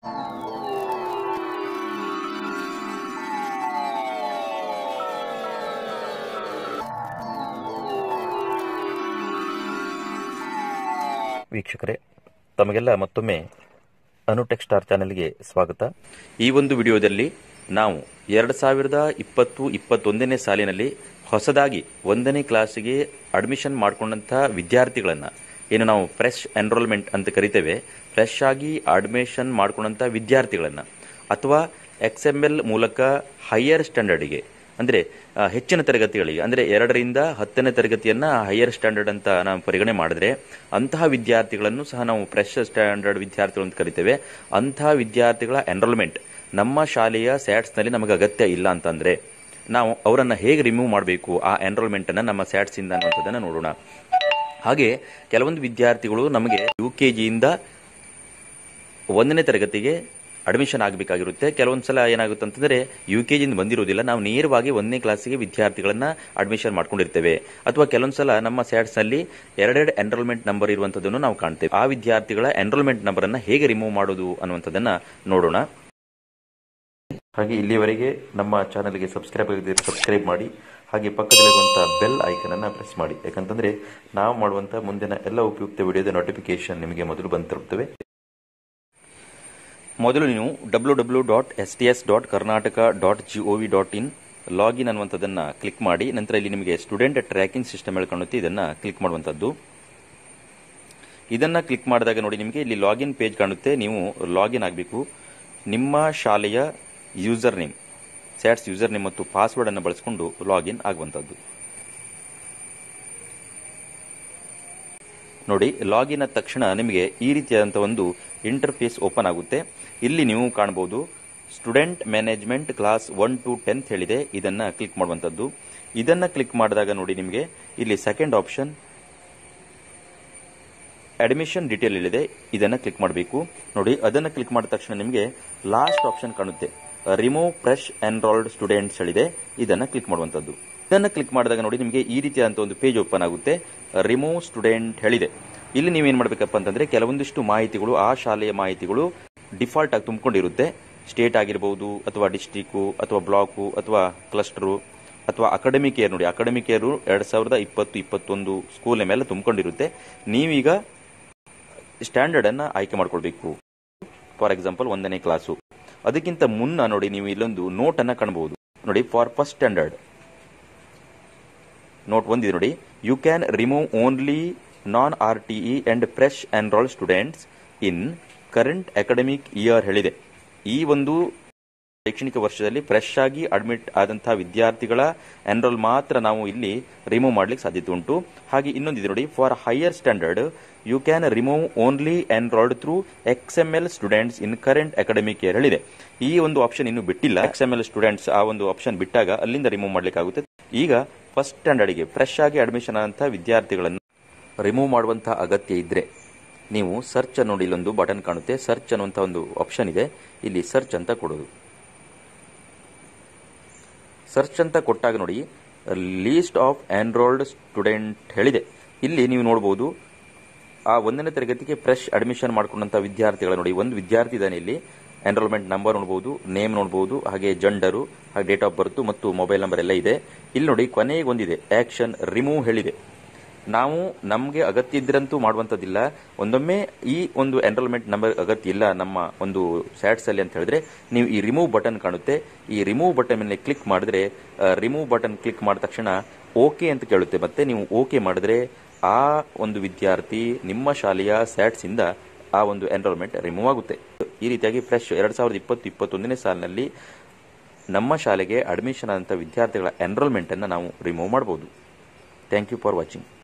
ವೀಕ್ಷಕರೇ ತಮಗೆಲ್ಲ ಮತ್ತೊಮ್ಮೆ ಅನುಟೆಕ್ ಸ್ಟಾರ್ ಚಾನೆಲ್ಗೆ ಸ್ವಾಗತ ಈ ಒಂದು ವಿಡಿಯೋದಲ್ಲಿ ನಾವು ಎರಡು ಸಾವಿರದ ಇಪ್ಪತ್ತು ಇಪ್ಪತ್ತೊಂದನೇ ಸಾಲಿನಲ್ಲಿ ಹೊಸದಾಗಿ ಒಂದನೇ ಕ್ಲಾಸಿಗೆ ಅಡ್ಮಿಷನ್ ಮಾಡಿಕೊಂಡಂತಹ ವಿದ್ಯಾರ್ಥಿಗಳನ್ನು ಏನು ನಾವು ಫ್ರೆಶ್ ಎನ್ರೋಲ್ಮೆಂಟ್ ಅಂತ ಕರಿತೇವೆ ಫ್ರೆಶ್ ಆಗಿ ಅಡ್ಮಿಷನ್ ಮಾಡ್ಕೊಂಡಂಥ ವಿದ್ಯಾರ್ಥಿಗಳನ್ನು ಅಥವಾ ಎಕ್ಸ್ ಎಮ್ ಎಲ್ ಮೂಲಕ ಹೈಯರ್ ಸ್ಟ್ಯಾಂಡರ್ಡ್ಗೆ ಅಂದರೆ ಆ, ಹೆಚ್ಚಿನ ತರಗತಿಗಳಿಗೆ ಅಂದರೆ ಎರಡರಿಂದ ಹತ್ತನೇ ತರಗತಿಯನ್ನ ಹೈಯರ್ ಸ್ಟ್ಯಾಂಡರ್ಡ್ ಅಂತ ನಾವು ಪರಿಗಣನೆ ಮಾಡಿದ್ರೆ ಅಂತಹ ವಿದ್ಯಾರ್ಥಿಗಳನ್ನು ಸಹ ನಾವು ಫ್ರೆಶ್ ಸ್ಟ್ಯಾಂಡರ್ಡ್ ವಿದ್ಯಾರ್ಥಿಗಳು ಅಂತ ಕರಿತೇವೆ ಅಂತಹ ವಿದ್ಯಾರ್ಥಿಗಳ ಎನ್ರೋಲ್ಮೆಂಟ್ ನಮ್ಮ ಶಾಲೆಯ ಸ್ಯಾಟ್ಸ್ನಲ್ಲಿ ನಮಗೆ ಅಗತ್ಯ ಇಲ್ಲ ಅಂತಂದ್ರೆ ನಾವು ಅವರನ್ನು ಹೇಗೆ ರಿಮೂವ್ ಮಾಡಬೇಕು ಆ ಎನ್ರೋಲ್ಮೆಂಟ್ ಅನ್ನ ನಮ್ಮ ಸ್ಯಾಟ್ಸ್ ಇಂದ ಅನ್ನುವಂಥದ್ದನ್ನ ನೋಡೋಣ ಹಾಗೆ ಕೆಲವೊಂದು ವಿದ್ಯಾರ್ಥಿಗಳು ನಮಗೆ ಯು ಕೆ ಜಿಯಿಂದ ಒಂದನೇ ತರಗತಿಗೆ ಅಡ್ಮಿಷನ್ ಆಗಬೇಕಾಗಿರುತ್ತೆ ಕೆಲವೊಂದು ಸಲ ಏನಾಗುತ್ತೆ ಅಂತಂದ್ರೆ ಯು ಕೆ ಜಿಯಿಂದ ಬಂದಿರೋದಿಲ್ಲ ನಾವು ನೇರವಾಗಿ ಒಂದನೇ ಕ್ಲಾಸಿಗೆ ವಿದ್ಯಾರ್ಥಿಗಳನ್ನ ಅಡ್ಮಿಷನ್ ಮಾಡ್ಕೊಂಡಿರ್ತೇವೆ ಅಥವಾ ಕೆಲವೊಂದು ಸಲ ನಮ್ಮ ಸ್ಯಾಟ್ಸ್ ನಲ್ಲಿ ಎರಡೆರಡು ಎನ್ರೋಲ್ಮೆಂಟ್ ನಂಬರ್ ಇರುವಂತದ್ದನ್ನು ನಾವು ಕಾಣ್ತೇವೆ ಆ ವಿದ್ಯಾರ್ಥಿಗಳ ಎನ್ರೋಲ್ಮೆಂಟ್ ನಂಬರ್ ಅನ್ನ ಹೇಗೆ ರಿಮೂವ್ ಮಾಡೋದು ಅನ್ನುವಂಥದ್ದನ್ನ ನೋಡೋಣ ಹಾಗೆ ಇಲ್ಲಿಯವರೆಗೆ ನಮ್ಮ ಚಾನಲ್ಗೆ ಸಬ್ಸ್ಕ್ರೈಬ್ ಆಗಿದ್ದರೆ ಸಬ್ಸ್ಕ್ರೈಬ್ ಮಾಡಿ ಹಾಗೆ ಪಕ್ಕದಲ್ಲಿರುವಂತಹ ಬೆಲ್ ಐಕನ್ ಅನ್ನ ಪ್ರೆಸ್ ಮಾಡಿ ಯಾಕಂತಂದ್ರೆ ನಾವು ಮಾಡುವಂತ ಮುಂದಿನ ಎಲ್ಲ ಉಪಯುಕ್ತ ವಿಡಿಯೋದ ನೋಟಿಫಿಕೇಶನ್ ನಿಮಗೆ ಮೊದಲು ಬಂದು ತಲುಪ್ತವೆ ಮೊದಲು ನೀವು W W dot S T S dot Karnataka dot G O V dot in login ಅನ್ನುವಂಥದ್ದನ್ನು ಕ್ಲಿಕ್ ಮಾಡಿ ನಂತರ ಇಲ್ಲಿ ನಿಮಗೆ ಸ್ಟೂಡೆಂಟ್ ಟ್ರ್ಯಾಕಿಂಗ್ ಸಿಸ್ಟಮ್ ಹೇಳ್ಕೊಳ್ಳುತ್ತೆ ಇದನ್ನು ಕ್ಲಿಕ್ ಮಾಡುವಂಥದ್ದು ಇದನ್ನು ಕ್ಲಿಕ್ ಮಾಡಿದಾಗ ನೋಡಿ ನಿಮಗೆ ಇಲ್ಲಿ ಲಾಗಿನ್ ಪೇಜ್ ಕಾಣುತ್ತೆ ನೀವು ಲಾಗಿನ್ ಆಗಬೇಕು ನಿಮ್ಮ ಶಾಲೆಯ user name SATS user name ಮತ್ತು ಪಾಸ್ವರ್ಡ್ ಅನ್ನು ಬಳಸಿಕೊಂಡು ಲಾಗಿನ್ ಆಗುವಂಥದ್ದು ನೋಡಿ ಲಾಗಿನ್ ಆದ ತಕ್ಷಣ ನಿಮಗೆ ಈ ರೀತಿಯಾದಂಥ ಒಂದು ಇಂಟರ್ಫೇಸ್ ಓಪನ್ ಆಗುತ್ತೆ ಇಲ್ಲಿ ನೀವು ಕಾಣಬಹುದು student management class one to tenth ಹೇಳಿದೆ ಇದನ್ನ ಕ್ಲಿಕ್ ಮಾಡುವಂಥದ್ದು ಇದನ್ನ ಕ್ಲಿಕ್ ಮಾಡಿದಾಗ ನೋಡಿ ನಿಮಗೆ ಇಲ್ಲಿ ಸೆಕೆಂಡ್ ಆಪ್ಷನ್ ಅಡ್ಮಿಷನ್ ಡೀಟೇಲ್ ಹೇಳಿದೆ ಇದನ್ನ ಕ್ಲಿಕ್ ಮಾಡಬೇಕು ನೋಡಿ ಅದನ್ನ ಕ್ಲಿಕ್ ಮಾಡಿದ ತಕ್ಷಣ ನಿಮಗೆ ಲಾಸ್ಟ್ ಆಪ್ಷನ್ ಕಾಣುತ್ತೆ ರಿಮೂವ್ ಫ್ರೆಶ್ ಎನ್ರೋಲ್ಡ್ ಸ್ಟೂಡೆಂಟ್ಸ್ ಹೇಳಿದೆ ಇದನ್ನ ಕ್ಲಿಕ್ ಮಾಡುವಂಥದ್ದು ಇದನ್ನ ಕ್ಲಿಕ್ ಮಾಡಿದಾಗ ನೋಡಿ ನಿಮಗೆ ಈ ರೀತಿಯಾದಂಥ ಒಂದು ಪೇಜ್ ಓಪನ್ ಆಗುತ್ತೆ ರಿಮೂವ್ ಸ್ಟೂಡೆಂಟ್ ಹೇಳಿದೆ ಇಲ್ಲಿ ನೀವೇನ್ ಮಾಡಬೇಕಪ್ಪ ಅಂತಂದ್ರೆ ಕೆಲವೊಂದಿಷ್ಟು ಮಾಹಿತಿಗಳು ಆ ಶಾಲೆಯ ಮಾಹಿತಿಗಳು ಡಿಫಾಲ್ಟ್ ಆಗಿ ತುಂಬಿಕೊಂಡಿರುತ್ತೆ ಸ್ಟೇಟ್ ಆಗಿರಬಹುದು ಅಥವಾ ಡಿಸ್ಟಿಕ್ಕು ಅಥವಾ ಬ್ಲಾಕು ಅಥವಾ ಕ್ಲಸ್ಟರು ಅಥವಾ ಅಕಾಡೆಮಿಕ್ ಇಯರ್ ನೋಡಿ ಅಕಾಡೆಮಿಕ್ ಇಯರ್ ಎರಡ್ ಸಾವಿರದ ಇಪ್ಪತ್ತು ಇಪ್ಪತ್ತೊಂದು ಸ್ಕೂಲ್ ಮೇಲೆ ತುಂಬಿಕೊಂಡಿರುತ್ತೆ ನೀವೀಗ ಸ್ಟ್ಯಾಂಡರ್ಡ್ ಅನ್ನ ಆಯ್ಕೆ ಮಾಡ್ಕೊಳ್ಬೇಕು ಫಾರ್ ಎಕ್ಸಾಂಪಲ್ ಒಂದನೇ ಕ್ಲಾಸು ಅದಕ್ಕಿಂತ ಮುನ್ನ ನೋಡಿ ನೀವು ಇಲ್ಲೊಂದು ನೋಟ್ ಅನ್ನ ಕಾಣಬಹುದು ನೋಡಿ ಫಾರ್ ಫಸ್ಟ್ ಸ್ಟ್ಯಾಂಡರ್ಡ್ ನೋಟ್ ಒಂದಿದೆ ನೋಡಿ you can remove only non R T E and fresh enrol students in current academic year ಹೇಳಿದೆ ಈ ಒಂದು ಶೈಕ್ಷಣಿಕ ವರ್ಷದಲ್ಲಿ ಫ್ರೆಶ್ ಆಗಿ ಅಡ್ಮಿಟ್ ಆದಂತಹ ವಿದ್ಯಾರ್ಥಿಗಳ ಎನ್ರೋಲ್ ಮಾತ್ರ ನಾವು ಇಲ್ಲಿ ರಿಮೂವ್ ಮಾಡ್ಲಿಕ್ಕೆ ಸಾಧ್ಯತೆ ಉಂಟು ಹಾಗೆ ಇನ್ನೊಂದಿದೆ ನೋಡಿ for higher standard you can remove only enrolled through X M L students in current academic year ಹೇಳಿದೆ ಈ ಒಂದು ಆಪ್ಷನ್ ಇನ್ನು ಬಿಟ್ಟಿಲ್ಲ ಎಕ್ಸ್ ಎಂ ಎಲ್ ಸ್ಟೂಡೆಂಟ್ಸ್ ಆ ಒಂದು ಆಪ್ಷನ್ ಬಿಟ್ಟಾಗ ಅಲ್ಲಿಂದ ರಿಮೂವ್ ಮಾಡ್ಲಿಕ್ಕೆ ಆಗುತ್ತೆ ಈಗ ಫಸ್ಟ್ ಸ್ಟ್ಯಾಂಡರ್ಡ್ಗೆ ಫ್ರೆಶ್ ಆಗಿ ಅಡ್ಮಿಷನ್ ಆದಂತಹ ವಿದ್ಯಾರ್ಥಿಗಳನ್ನು ರಿಮೂವ್ ಮಾಡುವಂತಹ ಅಗತ್ಯ ಇದ್ರೆ ನೀವು ಸರ್ಚ್ ನೋಡಿ ಇಲ್ಲೊಂದು ಬಟನ್ ಕಾಣುತ್ತೆ ಸರ್ಚ್ ಅನ್ನುವಂಥ ಒಂದು ಆಪ್ಷನ್ ಇದೆ ಇಲ್ಲಿ ಸರ್ಚ್ ಅಂತ ಕೊಡೋದು ಸರ್ಚ್ ಅಂತ ಕೊಟ್ಟಾಗ ನೋಡಿ ಲೀಸ್ಟ್ ಆಫ್ ಎನ್ರೋಲ್ಡ್ ಸ್ಟೂಡೆಂಟ್ ಹೇಳಿದೆ ಇಲ್ಲಿ ನೀವು ನೋಡಬಹುದು ಆ ಒಂದನೇ ತರಗತಿಗೆ ಫ್ರೆಶ್ ಅಡ್ಮಿಷನ್ ಮಾಡ್ಕೊಂಡಂತ ವಿದ್ಯಾರ್ಥಿಗಳ ನೋಡಿ ಒಂದು ವಿದ್ಯಾರ್ಥಿ ಇದ್ದಾನೆ ಇಲ್ಲಿ ಎನ್ರೋಲ್ಮೆಂಟ್ ನಂಬರ್ ನೋಡಬಹುದು ನೇಮ್ ನೋಡಬಹುದು ಹಾಗೆ ಜೆಂಡರು ಹಾಗೆ ಡೇಟ್ ಆಫ್ ಬರ್ತ್ ಮತ್ತು ಮೊಬೈಲ್ ನಂಬರ್ ಎಲ್ಲ ಇದೆ ಇಲ್ಲಿ ನೋಡಿ ಕೊನೆಗೆ ಒಂದಿದೆ ಆಕ್ಷನ್ ರಿಮೂವ್ ಹೇಳಿದೆ ನಾವು ನಮಗೆ ಅಗತ್ಯ ಇದ್ರಂತೂ ಮಾಡುವಂತದ್ದಿಲ್ಲ ಒಂದೊಮ್ಮೆ ಈ ಒಂದು ಎನ್ರೋಲ್ಮೆಂಟ್ ನಂಬರ್ ಅಗತ್ಯ ಇಲ್ಲ ನಮ್ಮ ಒಂದು ಸ್ಯಾಟ್ಸ್ ಅಲ್ಲಿ ಅಂತ ಹೇಳಿದ್ರೆ ನೀವು ಈ ರಿಮೂವ್ ಬಟನ್ ಕಾಣುತ್ತೆ ಈ ರಿಮೂವ್ ಬಟನ್ ಮೇಲೆ ಕ್ಲಿಕ್ ಮಾಡಿದ್ರೆ ರಿಮೂವ್ ಬಟನ್ ಕ್ಲಿಕ್ ಮಾಡಿದ ತಕ್ಷಣ ಓಕೆ ಅಂತ ಕೇಳುತ್ತೆ ಮತ್ತೆ ನೀವು ಓಕೆ ಮಾಡಿದ್ರೆ ಆ ಒಂದು ವಿದ್ಯಾರ್ಥಿ ನಿಮ್ಮ ಶಾಲೆಯ ಸ್ಯಾಟ್ಸ್ ಇಂದ ಆ ಒಂದು ಎನ್ರೋಲ್ಮೆಂಟ್ ರಿಮೂವ್ ಆಗುತ್ತೆ ಈ ರೀತಿಯಾಗಿ ಫ್ರೆಶ್ ಎರಡ್ ಸಾವಿರದ ಇಪ್ಪತ್ತು ಇಪ್ಪತ್ತೊಂದನೇ ಸಾಲಿನಲ್ಲಿ ನಮ್ಮ ಶಾಲೆಗೆ ಅಡ್ಮಿಷನ್ ಆದಂಥ ವಿದ್ಯಾರ್ಥಿಗಳ ಎನ್ರೋಲ್ಮೆಂಟ್ ಅನ್ನು ನಾವು ರಿಮೂವ್ ಮಾಡಬಹುದು ಥ್ಯಾಂಕ್ ಯು ಫಾರ್ ವಾಚಿಂಗ್